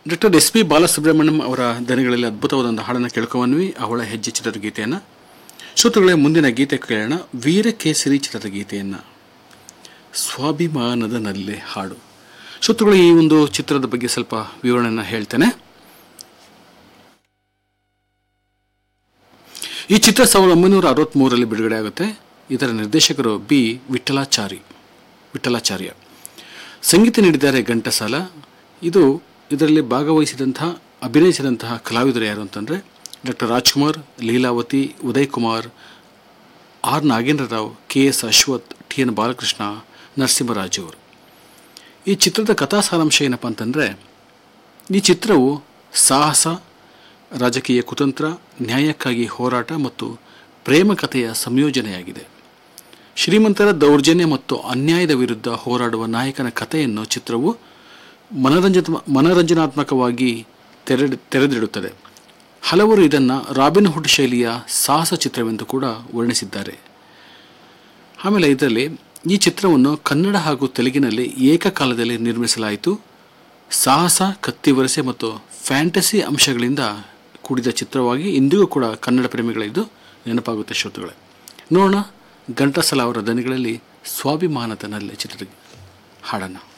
doctor S P Balasubrahmanyam ಅವರ ದನಿಗಳಲ್ಲಿ ಅದ್ಭುತವಾದ ಹಾಡನ್ನು ಕೇಳ್ಕೊಂಡ್ವಿ ಅವಳ ಹೆಜ್ಜೆ ಚಿತ್ರದ ಗೀತೆಯನ್ನು ಶ್ರೋತೃಗಳೇ ಮುಂದಿನ ಗೀತೆ ಕೇಳೋಣ ವೀರಕೇಸರಿ ಚಿತ್ರದ ಗೀತೆಯನ್ನು ಸ್ವಾಭಿಮಾನದ ನಲ್ಲೆ ಹಾಡು ಶ್ರೋತೃಗಳು ಈ ಒಂದು ಚಿತ್ರದ ಬಗ್ಗೆ ಸ್ವಲ್ಪ ವಿವರಣೆಯನ್ನು ಹೇಳ್ತೇನೆ ಈ ಚಿತ್ರ ಸಾವಿರದ ಒಂಬೈನೂರ ಅರವತ್ತ್ಮೂರರಲ್ಲಿ ಬಿಡುಗಡೆ ಆಗುತ್ತೆ ಇದರ ನಿರ್ದೇಶಕರು ಬಿ ವಿಠಲಾಚಾರಿ ವಿಠಲಾಚಾರ್ಯ ಸಂಗೀತ ನೀಡಿದ್ದಾರೆ ಘಂಟಸಾಲ ಇದು ಇದರಲ್ಲಿ ಭಾಗವಹಿಸಿದಂತಹ ಅಭಿನಯಿಸಿದಂತಹ ಕಲಾವಿದರು ಯಾರು ಅಂತಂದರೆ doctor Rajkumar Leelavathi Uday Kumar R Nagendra Rao K S Ashwath T N Balakrishna Narasimharaju ಅವರು ಈ ಚಿತ್ರದ ಕಥಾ ಸಾರಾಂಶ ಏನಪ್ಪ ಅಂತಂದರೆ ಈ ಚಿತ್ರವು ಸಾಹಸ ರಾಜಕೀಯ ಕುತಂತ್ರ ನ್ಯಾಯಕ್ಕಾಗಿ ಹೋರಾಟ ಮತ್ತು ಪ್ರೇಮ ಕಥೆಯ ಸಂಯೋಜನೆಯಾಗಿದೆ ಶ್ರೀಮಂತರ ದೌರ್ಜನ್ಯ ಮತ್ತು ಅನ್ಯಾಯದ ವಿರುದ್ಧ ಹೋರಾಡುವ ನಾಯಕನ ಕಥೆಯನ್ನು ಚಿತ್ರವು ಮನರಂಜನ ಮನರಂಜನಾತ್ಮಕವಾಗಿ ತೆರೆ ತೆರೆದಿಡುತ್ತದೆ ಹಲವರು ಇದನ್ನು ರಾಬಿನ್ ಹುಡ್ ಶೈಲಿಯ ಸಾಹಸ ಚಿತ್ರವೆಂದು ಕೂಡ ವರ್ಣಿಸಿದ್ದಾರೆ ಆಮೇಲೆ ಇದರಲ್ಲಿ ಈ ಚಿತ್ರವನ್ನು ಕನ್ನಡ ಹಾಗೂ ತೆಲುಗಿನಲ್ಲಿ ಏಕಕಾಲದಲ್ಲಿ ನಿರ್ಮಿಸಲಾಯಿತು ಸಾಹಸ ಕತ್ತಿವರಸೆ ಮತ್ತು ಫ್ಯಾಂಟಸಿ ಅಂಶಗಳಿಂದ ಕೂಡಿದ ಚಿತ್ರವಾಗಿ ಇಂದಿಗೂ ಕೂಡ ಕನ್ನಡ ಪ್ರೇಮಿಗಳಿದ್ದು ನೆನಪಾಗುತ್ತೆ ಶ್ರೋತೃಗಳೇ ನೋಡೋಣ ಘಂಟಸಾಲ ಅವರ ದನಿಗಳಲ್ಲಿ ಸ್ವಾಭಿಮಾನದ ನಲ್ಲೆ ಚಿತ್ರದ ಹಾಡನ್ನು